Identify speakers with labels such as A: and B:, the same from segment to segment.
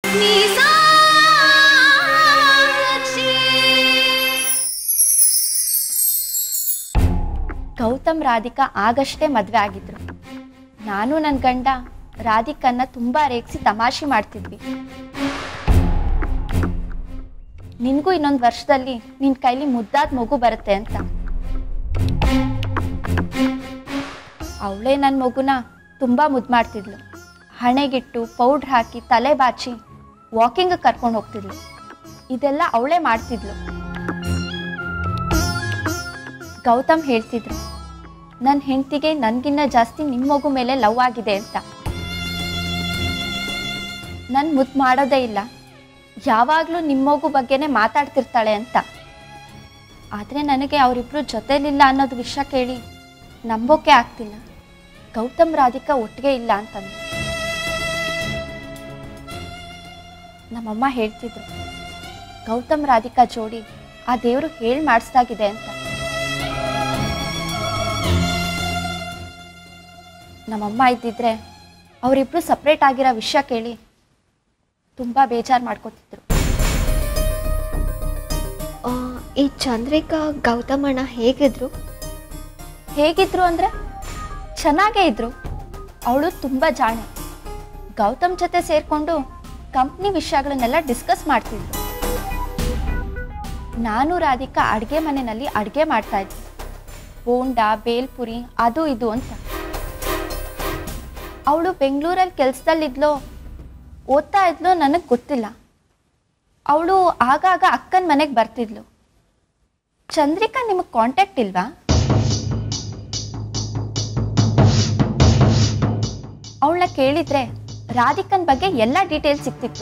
A: ಗೌತಮ್ ರಾಧಿಕಾ ಆಗಷ್ಟೇ ಮದುವೆ ಆಗಿದ್ರು ನಾನು ನನ್ನ ಗಂಡ ರಾಧಿಕನ್ನ ತುಂಬಾ ರೇಗಿಸಿ ತಮಾಷೆ ಮಾಡ್ತಿದ್ವಿ ನಿನ್ಗೂ ಇನ್ನೊಂದು ವರ್ಷದಲ್ಲಿ ನಿನ್ ಕೈಲಿ ಮುದ್ದಾದ ಮಗು ಬರುತ್ತೆ ಅಂತ ಅವಳೇ ನನ್ನ ಮಗುನ ತುಂಬಾ ಮುದ್ದು ಮಾಡ್ತಿದ್ಲು ಹಣೆಗಿಟ್ಟು ಪೌಡ್ರ್ ಹಾಕಿ ತಲೆ ಬಾಚಿ ವಾಕಿಂಗ್ ಕರ್ಕೊಂಡು ಹೋಗ್ತಿದ್ಲು ಇದೆಲ್ಲ ಅವಳೇ ಮಾಡ್ತಿದ್ಲು ಗೌತಮ್ ಹೇಳ್ತಿದ್ರು ನನ್ನ ಹೆಂಡತಿಗೆ ನನ್ಗಿನ್ನ ಜಾಸ್ತಿ ನಿಮ್ಮ ಮಗು ಮೇಲೆ ಲವ್ ಆಗಿದೆ ಅಂತ ನನ್ ಮುದ್ದು ಮಾಡೋದೇ ಇಲ್ಲ ಯಾವಾಗಲೂ ನಿಮ್ಮ ಮಗು ಬಗ್ಗೆನೇ ಮಾತಾಡ್ತಿರ್ತಾಳೆ ಅಂತ ಆದರೆ ನನಗೆ ಅವರಿಬ್ರು ಜೊತೆಲಿಲ್ಲ ಅನ್ನೋದು ವಿಷಯ ಕೇಳಿ ನಂಬೋಕೆ ಆಗ್ತಿಲ್ಲ ಗೌತಮ್ ರಾಧಿಕಾ ಒಟ್ಟಿಗೆ ಇಲ್ಲ ಅಂತಂದು ನಮ್ಮಮ್ಮ ಹೇಳ್ತಿದ್ರು ಗೌತಮ್ ರಾಧಿಕಾ ಜೋಡಿ ಆ ದೇವರು ಹೇಳಿ ಮಾಡಿಸ್ದಾಗಿದೆ ಅಂತ ನಮ್ಮಮ್ಮ ಇದ್ದಿದ್ರೆ ಅವರಿಬ್ರು ಸಪ್ರೇಟ್ ಆಗಿರೋ ವಿಷಯ ಕೇಳಿ ತುಂಬ ಬೇಜಾರು ಮಾಡ್ಕೋತಿದ್ರು
B: ಆ, ಈ ಚಂದ್ರಿಕಾ ಗೌತಮಣ್ಣ ಹೇಗಿದ್ರು
A: ಹೇಗಿದ್ರು ಅಂದರೆ ಚೆನ್ನಾಗೇ ಇದ್ರು ಅವಳು ತುಂಬ ಜಾಣೆ ಗೌತಮ್ ಜೊತೆ ಸೇರಿಕೊಂಡು ಕಂಪ್ನಿ ವಿಷಯಗಳನ್ನೆಲ್ಲ ಡಿಸ್ಕಸ್ ಮಾಡ್ತಿದ್ರು ನಾನು ರಾಧಿಕಾ ಅಡುಗೆ ಮನೆಯಲ್ಲಿ ಅಡುಗೆ ಮಾಡ್ತಾ ಇದ್ದೆ ಬೋಂಡ ಬೇಲ್ಪುರಿ ಅದು ಇದು ಅಂತ ಅವಳು ಬೆಂಗಳೂರಲ್ಲಿ ಕೆಲಸದಲ್ಲಿದ್ಲೋ ಓದ್ತಾ ಇದ್ಲೋ ನನಗೆ ಗೊತ್ತಿಲ್ಲ ಅವಳು ಆಗಾಗ ಅಕ್ಕನ ಮನೆಗೆ ಬರ್ತಿದ್ಲು ಚಂದ್ರಿಕಾ ನಿಮಗೆ ಕಾಂಟ್ಯಾಕ್ಟ್ ಇಲ್ವಾ ಅವಳನ್ನ ಕೇಳಿದ್ರೆ ರಾಧಿಕನ್ ಬಗ್ಗೆ ಎಲ್ಲ ಡೀಟೇಲ್ಸ್ ಸಿಕ್ತಿತ್ತು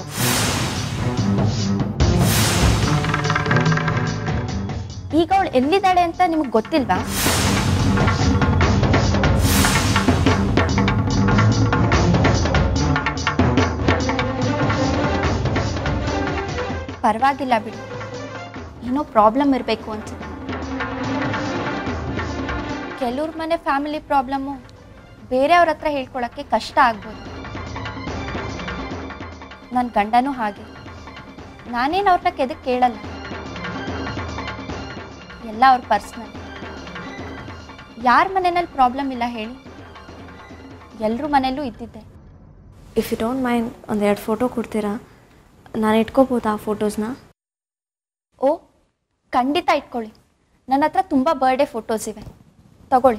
A: ಈಗ ಅವಳು ಎಲ್ಲಿದ್ದಾಳೆ ಅಂತ ನಿಮಗೆ ಗೊತ್ತಿಲ್ವಾ ಪರವಾಗಿಲ್ಲ ಬಿಡು ಏನೋ ಪ್ರಾಬ್ಲಮ್ ಇರಬೇಕು ಅನ್ಸುತ್ತೆ ಕೆಲವ್ರ ಮನೆ ಫ್ಯಾಮಿಲಿ ಪ್ರಾಬ್ಲಮ್ಮು ಬೇರೆಯವ್ರ ಹತ್ರ ಹೇಳ್ಕೊಳಕ್ಕೆ ಕಷ್ಟ ಆಗ್ಬೋದು ನನ್ನ ಗಂಡನೂ ಹಾಗೆ ನಾನೇನು ಅವ್ರನ್ನ ಕೆದಕ್ಕೆ ಕೇಳಲ್ಲ ಎಲ್ಲ ಅವ್ರ ಪರ್ಸ್ನಲ್ ಯಾರ ಮನೆಯಲ್ಲಿ ಪ್ರಾಬ್ಲಮ್ ಇಲ್ಲ ಹೇಳಿ ಎಲ್ಲರೂ ಮನೆಯಲ್ಲೂ ಇದ್ದಿದ್ದೆ
B: ಇಫ್ ಯು ಡೋಂಟ್ ಮೈಂಡ್ ಒಂದೆರಡು ಫೋಟೋ ಕೊಡ್ತೀರಾ ನಾನು ಇಟ್ಕೋಬೋದಾ ಆ ಫೋಟೋಸ್ನ
A: ಓ ಖಂಡಿತ ಇಟ್ಕೊಳ್ಳಿ ನನ್ನ ಹತ್ರ ತುಂಬ ಬರ್ಡೇ ಫೋಟೋಸ್ ಇವೆ ತಗೊಳ್ಳಿ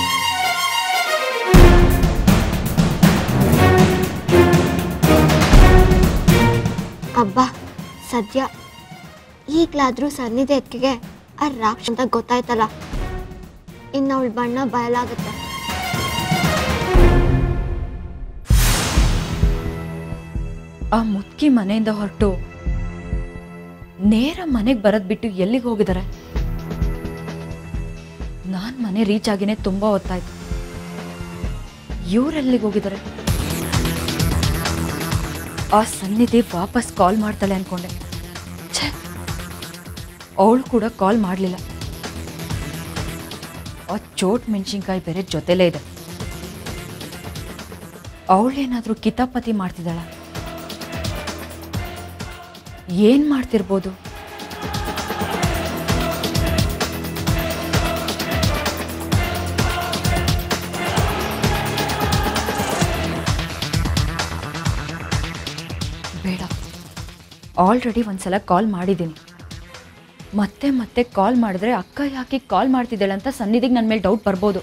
B: ಅಬ್ಬಾ ಸದ್ಯ ಈಗಲಾದರೂ ಸನ್ನಿಧೇತ್ಗೆ ಆ ರಾಕ್ಷ ಅಂತ ಗೊತ್ತಾಯ್ತಲ್ಲ ಇನ್ನು ಅವಳ ಬಣ್ಣ ಬಯಲಾಗುತ್ತೆ
C: ಆ ಮುದ್ಕಿ ಮನೆಯಿಂದ ಹೊರಟು ನೇರ ಮನೆಗೆ ಬರೋದ್ ಬಿಟ್ಟು ಎಲ್ಲಿಗೆ ಹೋಗಿದ್ದಾರೆ ನಾನ್ ಮನೆ ರೀಚ್ ಆಗಿನೇ ತುಂಬಾ ಹೊತ್ತಾಯ್ತು ಇವ್ರೆಲ್ಲಿಗೆ ಹೋಗಿದ್ದಾರೆ ಆ ಸನ್ನಿಧಿ ವಾಪಸ್ ಕಾಲ್ ಮಾಡ್ತಾಳೆ ಅನ್ಕೊಂಡೆ ಛೆ ಅವಳು ಕೂಡ ಕಾಲ್ ಮಾಡಲಿಲ್ಲ ಆ ಚೋಟ್ ಮೆಣಸಿನ್ಕಾಯಿ ಬೇರೆ ಜೊತೆಲೇ ಇದೆ ಅವಳೇನಾದ್ರೂ ಕಿತಾಪತಿ ಮಾಡ್ತಿದ್ದಾಳ ಏನ್ ಮಾಡ್ತಿರ್ಬೋದು ಬೇಡ ಆಲ್ರೆಡಿ ಒಂದ್ಸಲ ಕಾಲ್ ಮಾಡಿದ್ದೀನಿ ಮತ್ತೆ ಮತ್ತೆ ಕಾಲ್ ಮಾಡಿದ್ರೆ ಅಕ್ಕ ಯಾಕೆ ಕಾಲ್ ಮಾಡ್ತಿದ್ದಾಳೆ ಅಂತ ಸನ್ನಿಧಿಗೆ ನನ್ನ ಮೇಲೆ ಡೌಟ್ ಬರ್ಬೋದು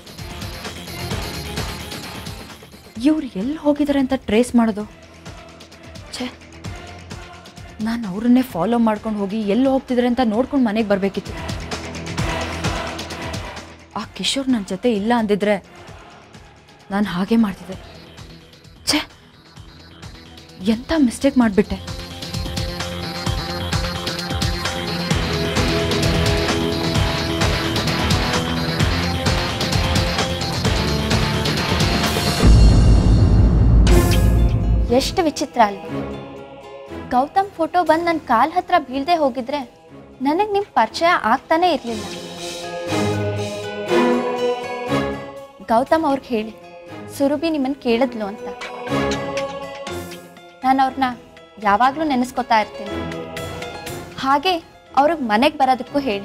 C: ಇವ್ರು ಎಲ್ಲಿ ಹೋಗಿದ್ದಾರೆ ಅಂತ ಟ್ರೇಸ್ ಮಾಡೋದು ಛೇ ನಾನು ಅವ್ರನ್ನೇ ಫಾಲೋ ಮಾಡ್ಕೊಂಡು ಹೋಗಿ ಎಲ್ಲಿ ಹೋಗ್ತಿದ್ದಾರೆ ಅಂತ ನೋಡ್ಕೊಂಡು ಮನೆಗೆ ಬರಬೇಕಿತ್ತು ಆ ಕಿಶೋರ್ ನನ್ನ ಜೊತೆ ಇಲ್ಲ ಅಂದಿದ್ರೆ ನಾನು ಹಾಗೆ ಮಾಡ್ತಿದ್ದೆ ಛೇ ಎಂಥ ಮಿಸ್ಟೇಕ್ ಮಾಡಿಬಿಟ್ಟೆ
A: ಎಷ್ಟು ವಿಚಿತ್ರ ಅಲ್ವಾ ಗೌತಮ್ ಫೋಟೋ ಬಂದು ನನ್ನ ಕಾಲ್ ಹತ್ರ ಬೀಳದೆ ಹೋಗಿದ್ರೆ ನನಗೆ ನಿಮ್ಮ ಪರಿಚಯ ಆಗ್ತಾನೇ ಇರಲಿಲ್ಲ ಗೌತಮ್ ಅವ್ರಿಗೆ ಹೇಳಿ ಸುರಭಿ ನಿಮ್ಮನ್ನು ಕೇಳಿದ್ಲು ಅಂತ ನಾನು ಅವ್ರನ್ನ ಯಾವಾಗಲೂ ನೆನೆಸ್ಕೊತಾ ಇರ್ತೀನಿ ಹಾಗೆ ಅವ್ರಿಗೆ ಮನೆಗೆ ಬರೋದಕ್ಕೂ ಹೇಳಿ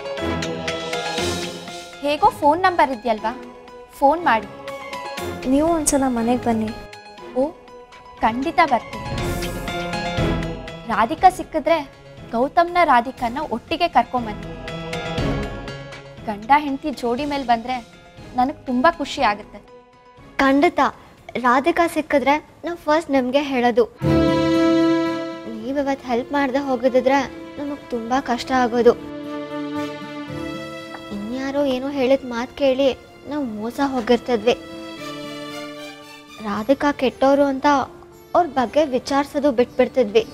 A: ಹೇಗೋ ಫೋನ್ ನಂಬರ್ ಇದೆಯಲ್ವಾ ಫೋನ್ ಮಾಡಿ
B: ನೀವು ಒಂದ್ಸಲ ಮನೆಗೆ ಬನ್ನಿ
A: ಓ ಖಂಡಿತ ಬರ್ತೀನಿ ರಾಧಿಕಾ ಸಿಕ್ಕಿದ್ರೆ ಗೌತಮ್ನ ರಾಧಿಕಾನ ಒಟ್ಟಿಗೆ ಕರ್ಕೊಂಬನ್ನಿ ಗಂಡ ಹೆಂಡತಿ ಜೋಡಿ ಮೇಲೆ ಬಂದರೆ ನನಗೆ ತುಂಬ ಖುಷಿ ಆಗುತ್ತೆ
D: ಖಂಡಿತ ರಾಧಿಕಾ ಸಿಕ್ಕಿದ್ರೆ ನಾವು ಫಸ್ಟ್ ನಿಮಗೆ ಹೇಳೋದು ನೀವು ಇವತ್ತು ಹೆಲ್ಪ್ ಮಾಡದೆ ಹೋಗೋದಿದ್ರೆ ನಮಗೆ ತುಂಬ ಕಷ್ಟ ಆಗೋದು ಇನ್ಯಾರೋ ಏನೋ ಹೇಳಿದ ಮಾತು ಕೇಳಿ ನಾವು ಮೋಸ ಹೋಗಿರ್ತಿದ್ವಿ ರಾಧಿಕಾ ಕೆಟ್ಟವರು ಅಂತ ಅವ್ರ ಬಗ್ಗೆ ವಿಚಾರಿಸೋದು ಬಿಟ್ಬಿಡ್ತಿದ್ವಿ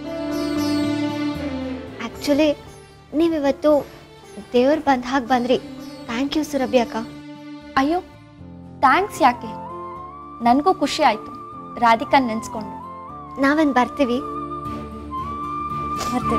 D: ಆ್ಯಕ್ಚುಲಿ ನೀವಿವತ್ತು ದೇವ್ರು ಬಂದ ಹಾಗೆ ಬಂದ್ರಿ ಥ್ಯಾಂಕ್ ಯು ಸುರಭಿ ಅಕ್ಕ
A: ಅಯ್ಯೋ ಥ್ಯಾಂಕ್ಸ್ ಯಾಕೆ ನನಗೂ ಖುಷಿ ಆಯಿತು ರಾಧಿಕಾ ನೆನೆಸ್ಕೊಂಡು
D: ನಾವೇನು ಬರ್ತೀವಿ
B: ಬರ್ತೇವೆ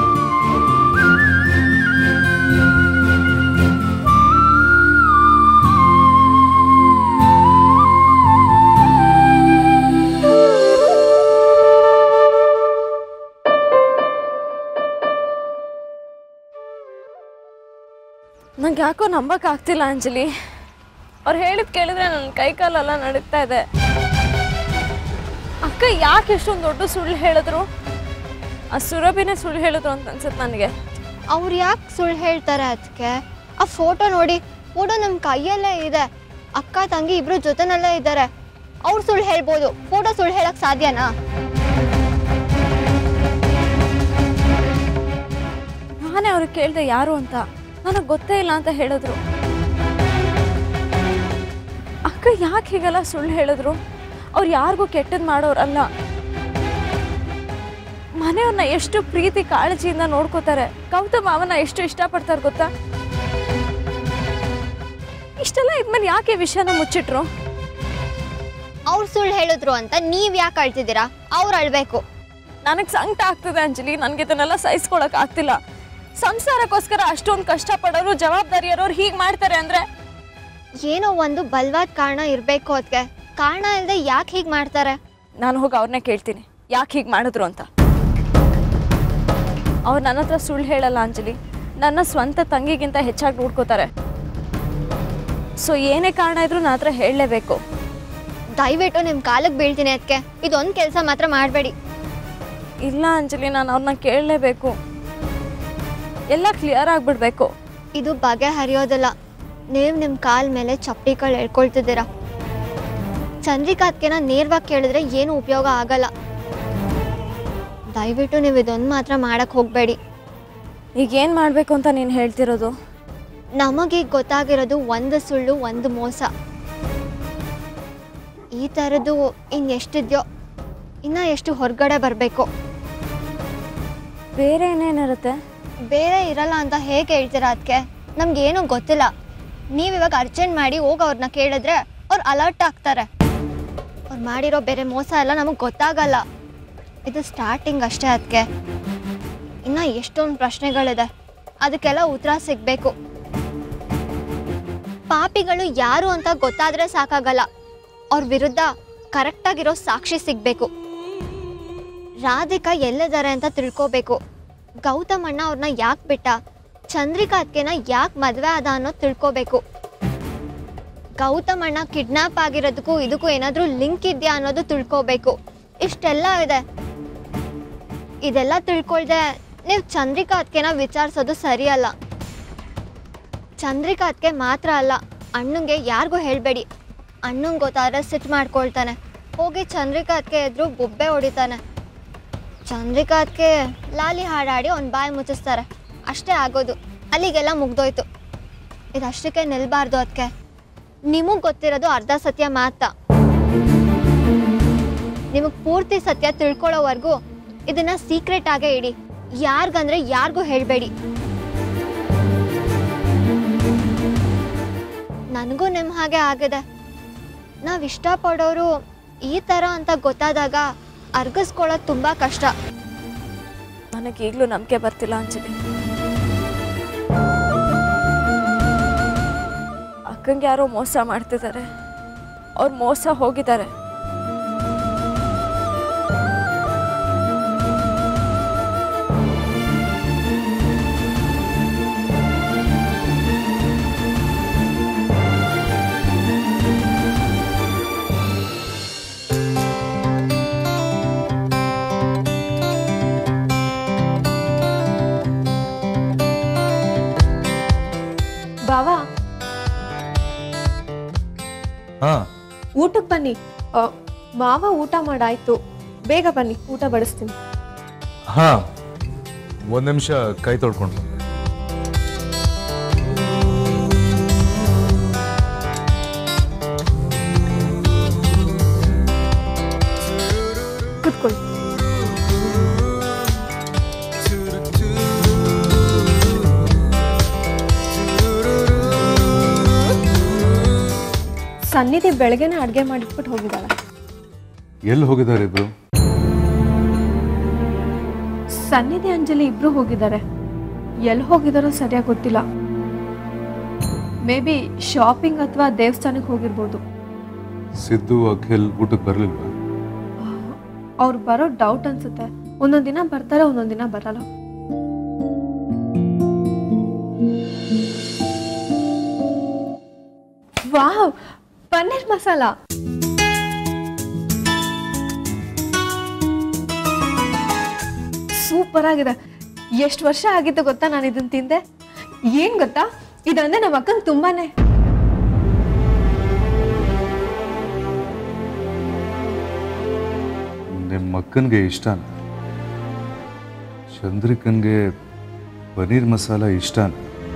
E: ನಂಗೆ ಯಾಕೋ ನಂಬಕ್ಕಾಗ್ತಿಲ್ಲ ಅಂಜಲಿ ಅವ್ರು ಹೇಳಿದ್ ಕೇಳಿದ್ರೆ ನನ್ನ ಕೈ ಕಾಲೆಲ್ಲ ನಡುಗ್ತಾ ಇದೆ ಅಕ್ಕ ಯಾಕೆ ಎಷ್ಟೊಂದು ದೊಡ್ಡ ಸುಳ್ಳು ಹೇಳಿದ್ರು ಆ ಸುರಭಿನೇ ಸುಳ್ಳು ಹೇಳಿದ್ರು ಅಂತ ಅನ್ಸುತ್ತೆ ನನಗೆ
D: ಅವ್ರು ಯಾಕೆ ಸುಳ್ಳು ಹೇಳ್ತಾರೆ ಅದಕ್ಕೆ ಆ ಫೋಟೋ ನೋಡಿ ಫೋಟೋ ನಮ್ಮ ಕೈಯಲ್ಲೇ ಇದೆ ಅಕ್ಕ ತಂಗಿ ಇಬ್ರು ಜೊತೆನಲ್ಲೇ ಇದ್ದಾರೆ ಅವ್ರು ಸುಳ್ಳು ಹೇಳ್ಬೋದು ಫೋಟೋ ಸುಳ್ಳು ಹೇಳಕ್ ಸಾಧ್ಯನಾ
E: ನಾನೇ ಅವ್ರಿಗೆ ಕೇಳಿದೆ ಯಾರು ಅಂತ ನನಗೆ ಗೊತ್ತೇ ಇಲ್ಲ ಅಂತ ಹೇಳಿದ್ರು ಅಕ್ಕ ಯಾಕೆ ಹೀಗೆಲ್ಲ ಸುಳ್ಳು ಹೇಳಿದ್ರು ಅವ್ರು ಯಾರಿಗೂ ಕೆಟ್ಟದ್ದು ಮಾಡೋರಲ್ಲ ಮನೆಯವ್ರನ್ನ ಎಷ್ಟು ಪ್ರೀತಿ ಕಾಳಜಿಯಿಂದ ನೋಡ್ಕೋತಾರೆ ಗೌತಮ್ ಅವನ ಎಷ್ಟು ಇಷ್ಟಪಡ್ತಾರೆ ಗೊತ್ತಾ ಇಷ್ಟೆಲ್ಲ ಇದ್ಮೇಲೆ ಯಾಕೆ ಈ ವಿಷಯನ ಮುಚ್ಚಿಟ್ರು
D: ಅವ್ರು ಸುಳ್ಳು ಹೇಳಿದ್ರು ಅಂತ ನೀವ್ ಯಾಕೆ ಅಳ್ತಿದ್ದೀರಾ ಅವ್ರು ಅಳ್ಬೇಕು
E: ನನಗೆ ಸಂಕಟ ಆಗ್ತದೆ ಅಂಜಲಿ ನನಗೆ ಇದನ್ನೆಲ್ಲ ಸಹಿಸ್ಕೊಳಕ್ ಆಗ್ತಿಲ್ಲ ಸಂಸಾರಕ್ಕೋಸ್ಕರ ಅಷ್ಟೊಂದು ಕಷ್ಟಪಡೋರು ಜವಾಬ್ದಾರಿಯರೋರು ಹೀಗೆ ಮಾಡ್ತಾರೆ ಅಂದ್ರೆ
D: ಏನೋ ಒಂದು ಬಲವಾದ ಕಾರಣ ಇರಬೇಕು ಅದಕ್ಕೆ ಕಾರಣ ಇಲ್ಲದೆ ಯಾಕೆ ಹೀಗೆ ಮಾಡ್ತಾರೆ
E: ನಾನು ಹೋಗಿ ಅವ್ರನ್ನೇ ಕೇಳ್ತೀನಿ ಯಾಕೆ ಹೀಗೆ ಮಾಡಿದ್ರು ಅಂತ ಅವ್ರು ನನ್ನ ಹತ್ರ ಸುಳ್ಳು ಹೇಳಲ್ಲ ಅಂಜಲಿ ನನ್ನ ಸ್ವಂತ ತಂಗಿಗಿಂತ ಹೆಚ್ಚಾಗಿ ನೋಡ್ಕೋತಾರೆ ಸೊ ಏನೇ ಕಾರಣ ಇದ್ರೂ ನನ್ನ ಹತ್ರ ಹೇಳಲೇಬೇಕು
D: ದಯವಿಟ್ಟು ನಿಮ್ಮ ಕಾಲಕ್ಕೆ ಬೀಳ್ತೀನಿ ಅದಕ್ಕೆ ಇದೊಂದು ಕೆಲಸ ಮಾತ್ರ ಮಾಡಬೇಡಿ
E: ಇಲ್ಲ ಅಂಜಲಿ ನಾನು ಅವ್ರನ್ನ ಕೇಳಲೇಬೇಕು ಎಲ್ಲ ಕ್ಲಿಯರ್ ಆಗಿಬಿಡ್ಬೇಕು
D: ಇದು ಬಗೆಹರಿಯೋದಿಲ್ಲ ನೀವು ನಿಮ್ಮ ಕಾಲ್ ಮೇಲೆ ಚಪ್ಪಡಿಗಳು ಎಳ್ಕೊಳ್ತಿದ್ದೀರಾ ಚಂದ್ರಿಕಾತ್ಗೆನ ನೇರವಾಗಿ ಕೇಳಿದ್ರೆ ಏನು ಉಪಯೋಗ ಆಗಲ್ಲ ದಯವಿಟ್ಟು ನೀವು ಇದೊಂದು ಮಾತ್ರ ಮಾಡಕ್ಕೆ ಹೋಗಬೇಡಿ
E: ಈಗ ಏನು ಮಾಡಬೇಕು ಅಂತ ನೀನು ಹೇಳ್ತಿರೋದು
D: ನಮಗೀಗ ಗೊತ್ತಾಗಿರೋದು ಒಂದು ಸುಳ್ಳು ಒಂದು ಮೋಸ ಈ ಥರದ್ದು ಇನ್ನೆಷ್ಟಿದ್ಯೋ ಇನ್ನು ಎಷ್ಟು ಹೊರಗಡೆ ಬರಬೇಕು
E: ಬೇರೆ ಏನೇನಿರುತ್ತೆ
D: ಬೇರೆ ಇರಲ್ಲ ಅಂತ ಹೇಗೆ ಹೇಳ್ತೀರಾ ಅದಕ್ಕೆ ನಮ್ಗೇನು ಗೊತ್ತಿಲ್ಲ ನೀವು ಇವಾಗ ಅರ್ಜೆಂಟ್ ಮಾಡಿ ಹೋಗಿ ಅವ್ರನ್ನ ಕೇಳಿದ್ರೆ ಅವ್ರು ಅಲರ್ಟ್ ಆಗ್ತಾರೆ ಅವ್ರು ಮಾಡಿರೋ ಬೇರೆ ಮೋಸ ಎಲ್ಲ ನಮಗೆ ಗೊತ್ತಾಗಲ್ಲ ಇದು ಸ್ಟಾರ್ಟಿಂಗ್ ಅಷ್ಟೇ ಅದಕ್ಕೆ ಇನ್ನು ಎಷ್ಟೊಂದು ಪ್ರಶ್ನೆಗಳಿದೆ ಅದಕ್ಕೆಲ್ಲ ಉತ್ತರ ಸಿಗಬೇಕು ಪಾಪಿಗಳು ಯಾರು ಅಂತ ಗೊತ್ತಾದ್ರೆ ಸಾಕಾಗಲ್ಲ ಅವ್ರ ವಿರುದ್ಧ ಕರೆಕ್ಟಾಗಿರೋ ಸಾಕ್ಷಿ ಸಿಗಬೇಕು ರಾಧಿಕಾ ಎಲ್ಲಿದ್ದಾರೆ ಅಂತ ತಿಳ್ಕೋಬೇಕು ಗೌತಮ್ ಅಣ್ಣ ಅವ್ರನ್ನ ಯಾಕೆ ಬಿಟ್ಟ ಚಂದ್ರಿಕಾತ್ಗೆನ ಯಾಕೆ ಮದುವೆ ಆದ ಅನ್ನೋದು ತಿಳ್ಕೋಬೇಕು ಗೌತಮ್ ಅಣ್ಣ ಕಿಡ್ನಾಪ್ ಆಗಿರೋದಕ್ಕೂ ಇದಕ್ಕೂ ಏನಾದರೂ ಲಿಂಕ್ ಇದೆಯಾ ಅನ್ನೋದು ತಿಳ್ಕೋಬೇಕು ಇಷ್ಟೆಲ್ಲ ಇದೆ ಇದೆಲ್ಲ ತಿಳ್ಕೊಳ್ದೆ ನೀವು ಚಂದ್ರಿಕಾತ್ಗೆನ ವಿಚಾರಿಸೋದು ಸರಿಯಲ್ಲ ಚಂದ್ರಿಕಾತ್ಗೆ ಮಾತ್ರ ಅಲ್ಲ ಅಣ್ಣಂಗೆ ಯಾರಿಗೂ ಹೇಳಬೇಡಿ ಅಣ್ಣಂಗೆ ಗೊತ್ತಾದ್ರೆ ಸಿಟ್ಟು ಮಾಡ್ಕೊಳ್ತಾನೆ ಹೋಗಿ ಚಂದ್ರಿಕಾತ್ಗೆ ಎದುರು ಬೊಬ್ಬೆ ಹೊಡಿತಾನೆ ಚಂದ್ರಿಕಾತ್ಗೆ ಲಾಲಿ ಹಾಡಾಡಿ ಒಂದು ಬಾಯಿ ಮುಚ್ಚಿಸ್ತಾರೆ ಅಷ್ಟೇ ಆಗೋದು ಅಲ್ಲಿಗೆಲ್ಲ ಮುಗ್ದೋಯ್ತು ಇದಷ್ಟಕ್ಕೆ ನಿಲ್ಬಾರ್ದು ಅದಕ್ಕೆ ನಿಮಗೆ ಗೊತ್ತಿರೋದು ಅರ್ಧ ಸತ್ಯ ಮಾತ್ರ ನಿಮಗೆ ಪೂರ್ತಿ ಸತ್ಯ ತಿಳ್ಕೊಳ್ಳೋವರೆಗೂ ಇದನ್ನ ಸೀಕ್ರೆಟ್ ಆಗೇ ಇಡಿ ಯಾರಿಗಂದ್ರೆ ಯಾರಿಗೂ ಹೇಳಬೇಡಿ ನನಗೂ ನಿಮ್ಮ ಹಾಗೆ ಆಗಿದೆ ನಾವು ಇಷ್ಟಪಡೋರು ಈ ಥರ ಅಂತ ಗೊತ್ತಾದಾಗ ಅರ್ಗಿಸ್ಕೊಳ್ಳೋದು ತುಂಬ ಕಷ್ಟ
E: ನನಗೆ ಈಗಲೂ ನಂಬಿಕೆ ಬರ್ತಿಲ್ಲ ಅಂಜಲಿ ಅಕ್ಕಂಗೆ ಯಾರೋ ಮೋಸ ಮಾಡ್ತಿದ್ದಾರೆ ಅವ್ರು ಮೋಸ ಹೋಗಿದ್ದಾರೆ
B: ಊಟಕ್ಕೆ ಬನ್ನಿ ಆ, ಮಾವ ಊಟ ಮಾಡಾಯ್ತು ಬೇಗ ಬನ್ನಿ ಊಟ ಬಡಿಸ್ತೀನಿ
F: ಹಾ ಒಂದ್ ನಿಮಿಷ ಕೈ ತೊಳ್ಕೊಂಡು ಬಂದೆ
B: ಕುತ್ಕೊಳ್ಳಿ ಸನ್ನಿಧಿ ಬೆಳಗ್ಗೆನೆ ಅಡುಗೆ ಮಾಡಿಟ್ಬಿಟ್ಟು ಹೋಗಿದ್ದಾಳೆ
F: ಎಲ್ಲಿ ಹೋಗಿದ್ದಾರೆ ಇಬ್ರು
B: ಸನ್ನಿಧಿ ಅಂಜಲಿ ಇಬ್ರು ಹೋಗಿದ್ದಾರೆ ಎಲ್ಲಿ ಹೋಗಿದಾರೋ ಸರಿಯಾಗಿ ಗೊತ್ತಿಲ್ಲ ಮೇ ಬಿ ಶಾಪಿಂಗ್ ಅಥವಾ ದೇವಸ್ಥಾನಕ್ಕೆ ಹೋಗಿರ್ಬೋದು
F: ಸಿದ್ದು ಅಖಿಲ್ ಊಟಕ್ಕೆ ಬರ್ಲಿಲ್ವಾ
B: ಅವ್ರು ಬರೋ ಡೌಟ್ ಅನ್ಸುತ್ತೆ ಒಂದೊಂದ್ ದಿನ ಬರ್ತಾರೆ ಒಂದೊಂದ್ ದಿನ ಬರಲ್ಲ ವಾವ್ ಪನ್ನೀರ್ ಮಸಾಲ ಸೂಪರ್ ಆಗಿದೆ ಎಷ್ಟು ವರ್ಷ ಆಗಿತ್ತು ಗೊತ್ತಾ ನಾನು ಇದನ್ನ ತಿಂದೆ ಏನ್ ಗೊತ್ತಾ ಇದಂದ್ರೆ ನಮ್ಮ ಅಕ್ಕಂಗೆ ತುಂಬಾನೇ
F: ನಿಮ್ಮ ಅಕ್ಕನಿಗೆ ಇಷ್ಟನ ಚಂದ್ರಿಕನ್ಗೆ ಪನೀರ್ ಮಸಾಲ ಇಷ್ಟನ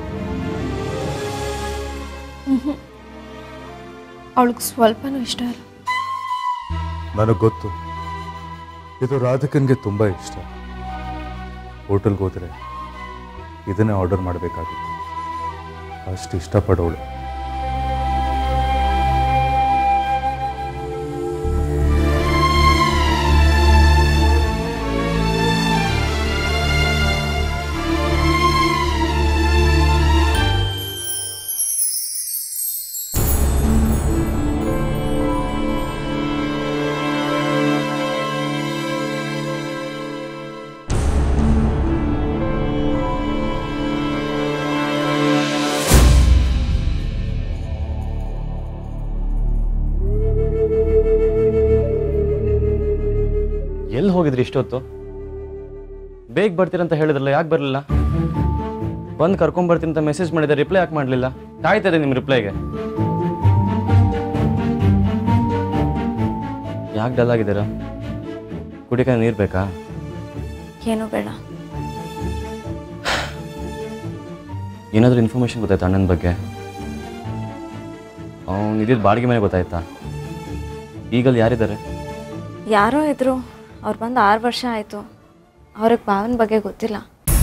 B: ಅವಳಿಗೆ ಸ್ವಲ್ಪನೂ ಇಷ್ಟ ಇಲ್ಲ
F: ನನಗೆ ಗೊತ್ತು ಇದು ರಾಧಿಕನ್ಗೆ ತುಂಬ ಇಷ್ಟ ಹೋಟೆಲ್ಗೆ ಹೋದರೆ ಇದನ್ನೇ ಆರ್ಡರ್ ಮಾಡಬೇಕಾಗಿತ್ತು ಅಷ್ಟು ಇಷ್ಟಪಡೋಳು
G: ಎಲ್ಲಿ ಹೋಗಿದ್ರಿ ಇಷ್ಟೊತ್ತು ಬೇಗ ಬರ್ತೀರಂತ ಹೇಳಿದ್ರಲ್ಲ ಯಾಕೆ ಬರಲಿಲ್ಲ ಬಂದು ಕರ್ಕೊಂಬರ್ತೀನಿ ಅಂತ ಮೆಸೇಜ್ ಮಾಡಿದೆ ರಿಪ್ಲೈ ಯಾಕೆ ಮಾಡಲಿಲ್ಲ ಕಾಯ್ತಾ ಇದೆ ನಿಮ್ಮ ರಿಪ್ಲೈಗೆ ಯಾಕೆ ಡಲ್ ಆಗಿದ್ದೀರಾ ಕುಡಿಕ ನೀರು ಬೇಕಾ
E: ಏನೂ ಬೇಡ
G: ಏನಾದರೂ ಇನ್ಫಾರ್ಮೇಷನ್ ಗೊತ್ತಾಯ್ತಾ ಅಣ್ಣನ ಬಗ್ಗೆ ಅವ್ನು ಇದ್ದಿದ್ದು ಬಾಡಿಗೆ ಮನೆ ಗೊತ್ತಾಯ್ತಾ ಈಗಲ್ಲಿ ಯಾರಿದ್ದಾರೆ
E: ಯಾರೋ ಇದ್ರು ಅವ್ರು ಬಂದು ಆರು ವರ್ಷ ಆಯಿತು ಅವ್ರಿಗೆ ಭಾವನ ಬಗ್ಗೆ ಗೊತ್ತಿಲ್ಲ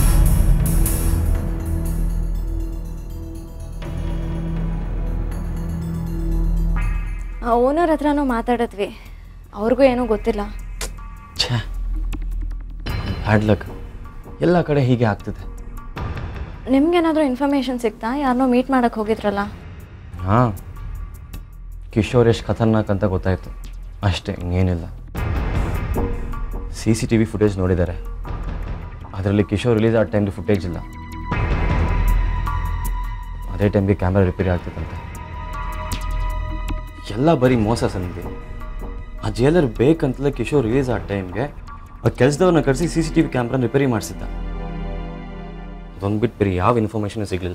E: ಆ ಓನರ್ ಹತ್ರನೂ ಮಾತಾಡಿದ್ವಿ ಅವ್ರಿಗೂ ಏನೂ ಗೊತ್ತಿಲ್ಲ
G: ಛೇ ಬ್ಯಾಡ್ ಲಕ್ ಎಲ್ಲ ಕಡೆ ಹೀಗೆ ಆಗ್ತಿದೆ
E: ನಿಮ್ಗೇನಾದರೂ ಇನ್ಫಾರ್ಮೇಷನ್ ಸಿಗ್ತಾ ಯಾರನ್ನೋ ಮೀಟ್ ಮಾಡೋಕ್ಕೆ ಹೋಗಿದ್ರಲ್ಲ
G: ಹಾಂ ಕಿಶೋರ್ ಎಷ್ಟು ಖತರ್ನಾಕ್ ಅಂತ ಗೊತ್ತಾಯಿತು ಅಷ್ಟೇ ಇನ್ನೇನಿಲ್ಲ C C T V footage ನೋಡಿದ್ದಾರೆ ಅದರಲ್ಲಿ ಕಿಶೋರ್ ರಿಲೀಸ್ ಆದ ಟೈಮ್ಗೆ ಫುಟೇಜ್ ಇಲ್ಲ ಅದೇ ಟೈಮ್ಗೆ ಕ್ಯಾಮ್ರಾ ರಿಪೇರಿ ಆಗ್ತಿತ್ತಂತೆ ಎಲ್ಲ ಬರೀ ಮೋಸ ಸಂಧಿ ಆ ಜೇಲರ್ ಬೇಕಂತಲೇ ಕಿಶೋರ್ ರಿಲೀಸ್ ಆದ ಟೈಮ್ಗೆ ಆ ಕೆಲಸದವ್ರನ್ನ ಕರೆಸಿ C C T V camera repair ಮಾಡಿಸಿದ್ದ ಅದೊಂದು ಬಿಟ್ಟು ಬೇರೆ ಯಾವ ಇನ್ಫಾರ್ಮೇಷನ್ ಸಿಗಲಿಲ್ಲ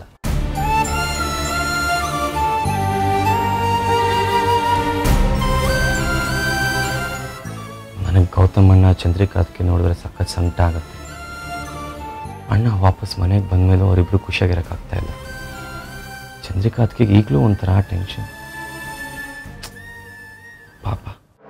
G: ನನಗೆ ಗೌತಮ್ ಅಣ್ಣ ಚಂದ್ರಿಕಾತ್ಗೆ ನೋಡಿದ್ರೆ ಸಖತ್ ಸಂಕಟ ಆಗುತ್ತೆ ಅಣ್ಣ ವಾಪಸ್ ಮನೆಗೆ ಬಂದಮೇಲೂ ಅವರಿಬ್ರು ಖುಷಿಯಾಗಿರೋಕ್ಕಾಗ್ತಾ ಇಲ್ಲ ಚಂದ್ರಿಕಾತ್ಗೆ ಈಗಲೂ ಒಂಥರ ಟೆನ್ಷನ್ ಪಾಪ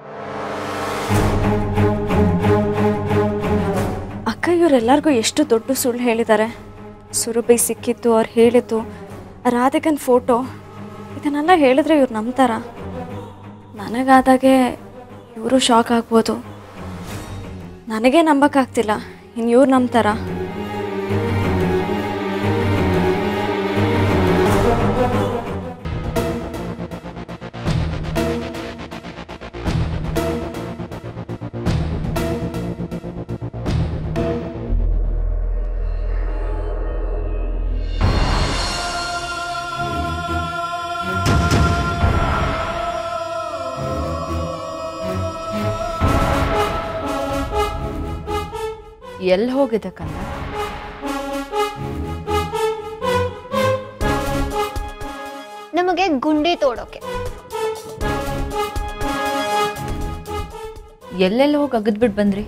E: ಅಕ್ಕ ಇವರೆಲ್ಲರಿಗೂ ಎಷ್ಟು ದೊಡ್ಡ ಸುಳ್ಳು ಹೇಳಿದ್ದಾರೆ ಸುರಭಿ ಸಿಕ್ಕಿತ್ತು ಅವ್ರು ಹೇಳಿದ್ದು ರಾಧಿಕನ್ ಫೋಟೋ ಇದನ್ನೆಲ್ಲ ಹೇಳಿದ್ರೆ ಇವ್ರು ನಂಬ್ತಾರ ನನಗಾದಾಗೆ ಇವರು ಶಾಕ್ ಆಗ್ಬೋದು ನನಗೇ ನಂಬಕ್ಕಾಗ್ತಿಲ್ಲ ಇನ್ನು ಇವ್ರು ನಂಬ್ತಾರ
C: ಎಲ್ಲಿ ಹೋಗಿದೆ ಕಣ್ಣ
D: ನಮಗೆ ಗುಂಡಿ ತೋಡೋಕೆ
C: ಎಲ್ಲೆಲ್ಲಿ ಹೋಗಿ ಅಗದ್ಬಿಟ್ಟು ಬಂದ್ರಿ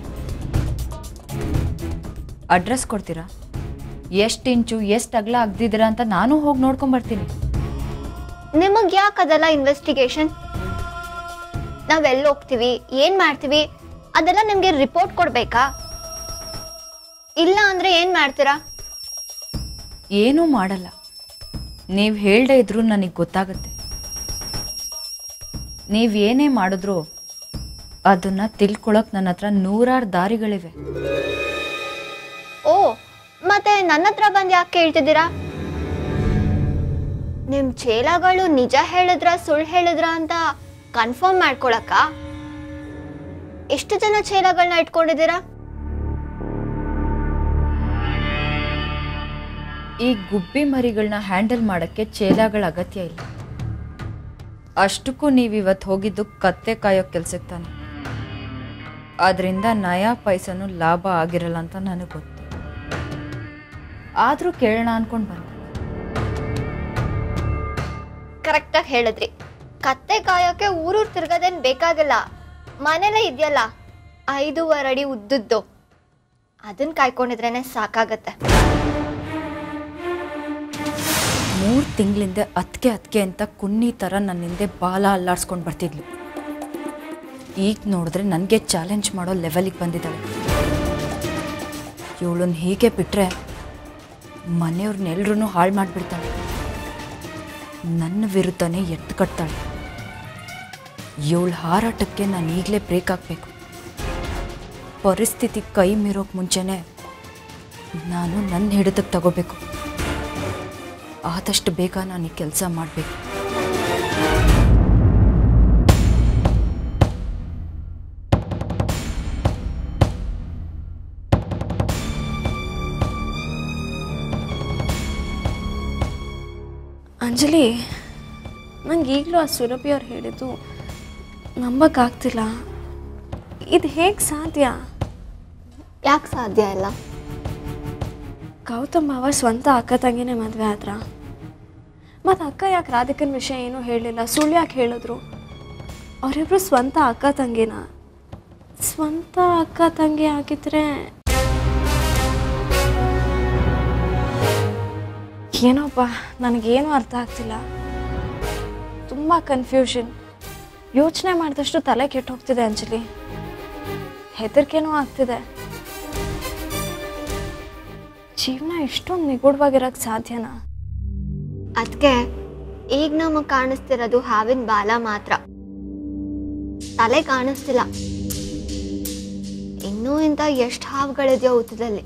C: ಅಡ್ರೆಸ್ ಕೊಡ್ತೀರಾ ಎಷ್ಟು ಇಂಚು ಎಷ್ಟು ಅಗಲ ಅಗ್ದಿದ್ದೀರಾ ಅಂತ ನಾನು ಹೋಗಿ ನೋಡ್ಕೊಂಬರ್ತೀನಿ
D: ನಿಮಗೆ ಯಾಕೆ ಅದೆಲ್ಲ ಇನ್ವೆಸ್ಟಿಗೇಷನ್ ನಾವೆಲ್ಲಿ ಹೋಗ್ತೀವಿ ಏನು ಮಾಡ್ತೀವಿ ಅದೆಲ್ಲ ನಿಮಗೆ ರಿಪೋರ್ಟ್ ಕೊಡಬೇಕಾ ಇಲ್ಲ ಅಂದರೆ ಏನು ಮಾಡ್ತೀರಾ
C: ಏನೂ ಮಾಡಲ್ಲ ನೀವು ಹೇಳ್ದೇ ಇದ್ರೂ ನನಗೆ ಗೊತ್ತಾಗುತ್ತೆ ನೀವು ಏನೇ ಮಾಡಿದ್ರೂ ಅದನ್ನು ತಿಳ್ಕೊಳಕ್ಕೆ ನನ್ನ ಹತ್ರ ನೂರಾರು ದಾರಿಗಳಿವೆ
D: ಓ ಮತ್ತೆ ನನ್ನ ಹತ್ರ ಬಂದು ಯಾಕೆ ಕೇಳ್ತಿದ್ದೀರಾ ನಿಮ್ಮ ಚೇಲಗಳು ನಿಜ ಹೇಳಿದ್ರ ಸುಳ್ಳು ಹೇಳಿದ್ರ ಅಂತ ಕನ್ಫರ್ಮ್ ಮಾಡ್ಕೊಳಕ್ಕ ಎಷ್ಟು ಜನ ಚೇಲಗಳನ್ನ ಇಟ್ಕೊಂಡಿದ್ದೀರಾ
C: ಈ ಗುಬ್ಬಿ ಮರಿಗಳನ್ನ ಹ್ಯಾಂಡಲ್ ಮಾಡೋಕ್ಕೆ ಚೇಲಾಗಳ ಅಗತ್ಯ ಇಲ್ಲ ಅಷ್ಟಕ್ಕೂ ನೀವು ಇವತ್ತು ಹೋಗಿದ್ದು ಕತ್ತೆ ಕಾಯೋ ಕೆಲ್ಸಕ್ಕೆ ತಾನೆ ಅದರಿಂದ ನಯಾ ಪೈಸನು ಲಾಭ ಆಗಿರಲ್ಲ ಅಂತ ನನಗೆ ಗೊತ್ತು ಆದರೂ ಕೇಳೋಣ ಅನ್ಕೊಂಡು ಬಂದೆ
D: ಕರೆಕ್ಟಾಗಿ ಹೇಳಿದ್ರಿ ಕತ್ತೆ ಕಾಯೋಕೆ ಊರೂರು ತಿರ್ಗೋದೇನ್ ಬೇಕಾಗಿಲ್ಲ ಮನೇಲೇ ಇದೆಯಲ್ಲ ಐದೂವರೆ ಅಡಿ ಉದ್ದದ್ದು ಅದನ್ನ ಕಾಯ್ಕೊಂಡಿದ್ರೇನೆ ಸಾಕಾಗತ್ತೆ
C: ಮೂರು ತಿಂಗಳಿಂದ ಅತ್ಕೆ ಅತ್ಕೆ ಅಂತ ಕುನ್ನಿ ಥರ ನನ್ನ ಹಿಂದೆ ಬಾಲ ಅಲ್ಲಾಡ್ಸ್ಕೊಂಡು ಬರ್ತಿದ್ಲು ಈಗ ನೋಡಿದ್ರೆ ನನಗೆ ಚಾಲೆಂಜ್ ಮಾಡೋ ಲೆವೆಲಿಗೆ ಬಂದಿದ್ದಾಳೆ ಇವಳನ್ನ ಹೀಗೆ ಬಿಟ್ಟರೆ ಮನೆಯವ್ರನ್ನೆಲ್ರೂ ಹಾಳು ಮಾಡಿಬಿಡ್ತಾಳೆ ನನ್ನ ವಿರುದ್ಧನೇ ಎತ್ತು ಕಟ್ತಾಳೆ ಇವಳ ಹಾರಾಟಕ್ಕೆ ನಾನು ಈಗಲೇ ಬ್ರೇಕ್ ಹಾಕಬೇಕು ಪರಿಸ್ಥಿತಿ ಕೈ ಮೀರೋಕ್ಕೆ ಮುಂಚೆನೇ ನಾನು ನನ್ನ ಹಿಡಿತಕ್ಕೆ ತಗೋಬೇಕು ಆದಷ್ಟು ಬೇಗ ನಾನು ಈ ಕೆಲಸ ಮಾಡಬೇಕು
E: ಅಂಜಲಿ ನಂಗೆ ಈಗಲೂ ಆ ಸುರಭಿ ಅವ್ರು ಹೇಳಿದ್ದು ನಂಬಕ್ಕಾಗ್ತಿಲ್ಲ ಇದು ಹೇಗೆ ಸಾಧ್ಯ
D: ಯಾಕೆ ಸಾಧ್ಯ ಇಲ್ಲ
E: ಗೌತಮ್ ಮಾವ ಸ್ವಂತ ಅಕ್ಕ ತಂಗಿನೇ ಮದುವೆ ಆದ್ರ ಮತ್ತು ಅಕ್ಕ ಯಾಕೆ ರಾಧಿಕನ ವಿಷಯ ಏನೂ ಹೇಳಿಲ್ಲ ಸುಳ್ಳು ಯಾಕೆ ಹೇಳಿದ್ರು ಅವರಿಬ್ರು ಸ್ವಂತ ಅಕ್ಕ ತಂಗಿನ ಸ್ವಂತ ಅಕ್ಕ ತಂಗಿ ಆಗಿದ್ರೆ ಏನೋಪ್ಪ ನನಗೇನು ಅರ್ಥ ಆಗ್ತಿಲ್ಲ ತುಂಬ ಕನ್ಫ್ಯೂಷನ್ ಯೋಚನೆ ಮಾಡಿದಷ್ಟು ತಲೆ ಕೆಟ್ಟು ಹೋಗ್ತಿದೆ ಅಂಜಲಿ ಹೆದರಿಕೆನೂ ಆಗ್ತಿದೆ ಜೀವನ ಇಷ್ಟೊಂದು ನಿಗೂಢವಾಗಿರೋಕ್ಕೆ ಸಾಧ್ಯನಾ
D: ಅದಕ್ಕೆ ಈಗ ನಮಗೆ ಕಾಣಿಸ್ತಿರೋದು ಹಾವಿನ ಬಾಲ ಮಾತ್ರ ತಲೆ ಕಾಣಿಸ್ತಿಲ್ಲ ಇನ್ನೂ ಇಂಥ ಎಷ್ಟು ಹಾವುಗಳಿದೆಯೋ ಉತ್ತದಲ್ಲಿ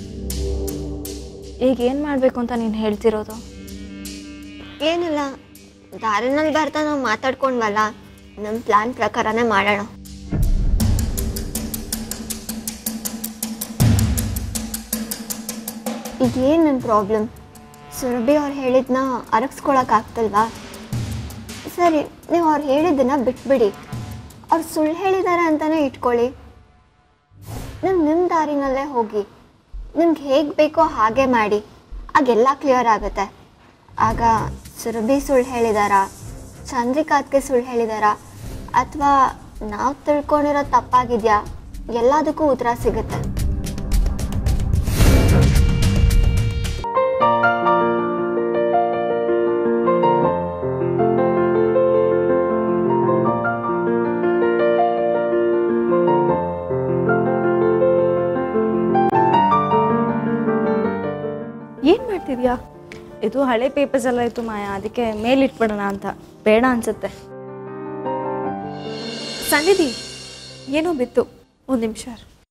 E: ಈಗ ಏನು ಮಾಡಬೇಕು ಅಂತ ನೀನು ಹೇಳ್ತಿರೋದು
D: ಏನಿಲ್ಲ ದಾರಿನಲ್ಲಿ ಬರ್ತಾ ನಾವು ಮಾತಾಡ್ಕೊಂಡ್ವಲ್ಲ ನಮ್ಮ ಪ್ಲಾನ್ ಪ್ರಕಾರನೇ ಮಾಡೋಣ ಈಗ ಏನು ನನ್ನ ಪ್ರಾಬ್ಲಮ್ ಸುರಭಿ ಅವ್ರು ಹೇಳಿದ್ನ ಅರಗಿಸ್ಕೊಳಕ್ ಆಗ್ತಲ್ವಾ ಸರಿ ನೀವು ಅವ್ರು ಹೇಳಿದ್ದನ್ನ ಬಿಟ್ಬಿಡಿ ಅವ್ರು ಸುಳ್ಳು ಹೇಳಿದ್ದಾರೆ ಅಂತಲೇ ಇಟ್ಕೊಳ್ಳಿ ನೀವು ನಿಮ್ಮ ದಾರಿನಲ್ಲೇ ಹೋಗಿ ನಿಮ್ಗೆ ಹೇಗೆ ಬೇಕೋ ಹಾಗೆ ಮಾಡಿ ಆಗೆಲ್ಲ ಕ್ಲಿಯರ್ ಆಗುತ್ತೆ ಆಗ ಸುರಭಿ ಸುಳ್ಳು ಹೇಳಿದಾರಾ ಚಂದ್ರಿಕಾತ್ಗೆ ಸುಳ್ಳು ಹೇಳಿದಾರಾ ಅಥವಾ ನಾವು ತಿಳ್ಕೊಂಡಿರೋ ತಪ್ಪಾಗಿದೆಯಾ ಎಲ್ಲದಕ್ಕೂ ಉತ್ತರ ಸಿಗುತ್ತೆ
E: ಏನು ಮಾಡ್ತಿದ್ಯಾ ಇದು ಹಳೆ ಪೇಪರ್ಸ್ ಎಲ್ಲ ಇತ್ತು ಮಾಯಾ ಅದಕ್ಕೆ ಮೇಲಿಟ್ಬಿಡೋಣ ಅಂತ ಬೇಡ ಅನ್ಸುತ್ತೆ ಸನ್ನಿಧಿ ಏನೋ ಬಿತ್ತು ಒಂದು ನಿಮಿಷ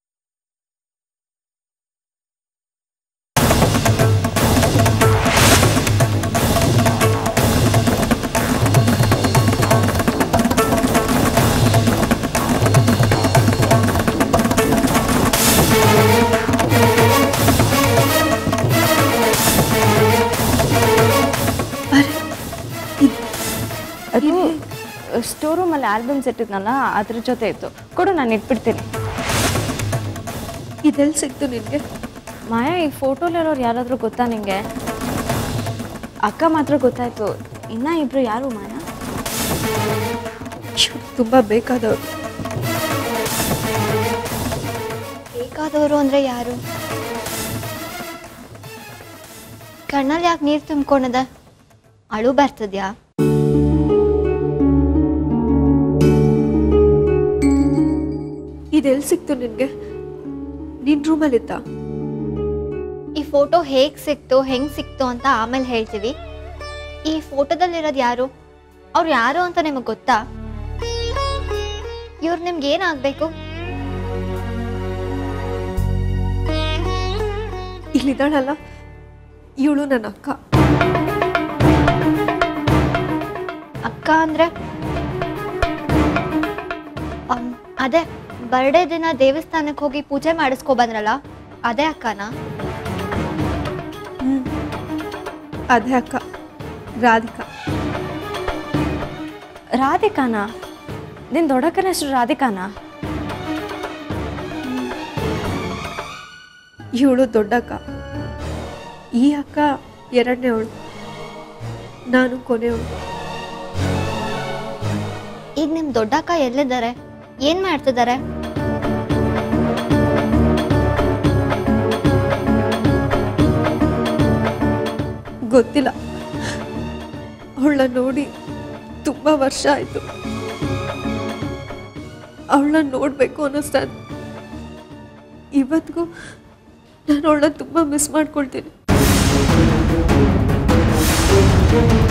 E: ಅದು ಸ್ಟೋರ್ ರೂಮಲ್ಲಿ ಆಲ್ಬಮ್ಸ್ ಇಟ್ಟಿದ್ನಲ್ಲ ಅದ್ರ ಜೊತೆ ಇತ್ತು ಕೊಡು ನಾನು ಇಟ್ಬಿಡ್ತೀನಿ
B: ಇದೆಲ್ಲಿ ಸಿಕ್ತು ನಿನಗೆ
E: ಮಾಯಾ ಈ ಫೋಟೋಲಿರೋರು ಯಾರಾದರೂ ಗೊತ್ತಾ ನಿಂಗೆ ಅಕ್ಕ ಮಾತ್ರ ಗೊತ್ತಾಯ್ತು ಇನ್ನ ಇಬ್ರು ಯಾರು ಮಾಯಾ
B: ತುಂಬ ಬೇಕಾದವ್ರು
D: ಬೇಕಾದವರು ಅಂದರೆ ಯಾರು ಕಣ್ಣಲ್ಲಿ ಯಾಕೆ ನೀರು ತುಂಬ್ಕೊಂಡದ ಅಳು ಬರ್ತದ್ಯಾ
B: ಇದೆಲ್ಲಿ ಸಿಕ್ತು ನಿನಗೆ ನಿನ್ನ ರೂಮಲ್ಲಿದ್ದ
D: ಈ ಫೋಟೋ ಹೇಗೆ ಸಿಕ್ತು ಹೆಂಗೆ ಸಿಕ್ತು ಅಂತ ಆಮೇಲೆ ಹೇಳ್ತೀವಿ ಈ ಫೋಟೋದಲ್ಲಿರೋದು ಯಾರು ಅವ್ರು ಯಾರು ಅಂತ ನಿಮಗೆ ಗೊತ್ತಾ ಇವ್ರು ನಿಮ್ಗೆ ಏನಾಗಬೇಕು
B: ಇಲ್ಲಿದ್ದಾಳಲ್ಲ ಇವಳು ನನ್ನ ಅಕ್ಕ
D: ಅಕ್ಕ ಅಂದರೆ ಅದೇ ಬರ್ಡೇ ದಿನ ದೇವಸ್ಥಾನಕ್ಕೆ ಹೋಗಿ ಪೂಜೆ ಮಾಡಿಸ್ಕೊ ಬಂದ್ರಲ್ಲ ಅದೇ ಅಕ್ಕನಾ
B: ಅದೇ ಅಕ್ಕ ರಾಧಿಕಾ
E: ರಾಧಿಕಾನಾ ನಿನ್ನ ದೊಡ್ಡಕ್ಕನ ಹೆಸರು ರಾಧಿಕಾನಾ
B: ಇವಳು ದೊಡ್ಡಕ್ಕ ಈ ಅಕ್ಕ ಎರಡನೇವಳು ನಾನು ಕೊನೆಯವಳು
D: ಈಗ ನಿಮ್ಮ ದೊಡ್ಡಕ್ಕ ಎಲ್ಲಿದ್ದಾರೆ ಏನು ಮಾಡ್ತಿದ್ದಾರೆ
B: ಗೊತ್ತಿಲ್ಲ ಅವಳನ್ನ ನೋಡಿ ತುಂಬ ವರ್ಷ ಆಯಿತು ಅವಳನ್ನ ನೋಡಬೇಕು ಅನ್ನಿಸ್ತಾ ಇದೆ. ಇವತ್ತಿಗೂ ನಾನು ಅವಳನ್ನ ತುಂಬ ಮಿಸ್ ಮಾಡ್ಕೊಳ್ತೀನಿ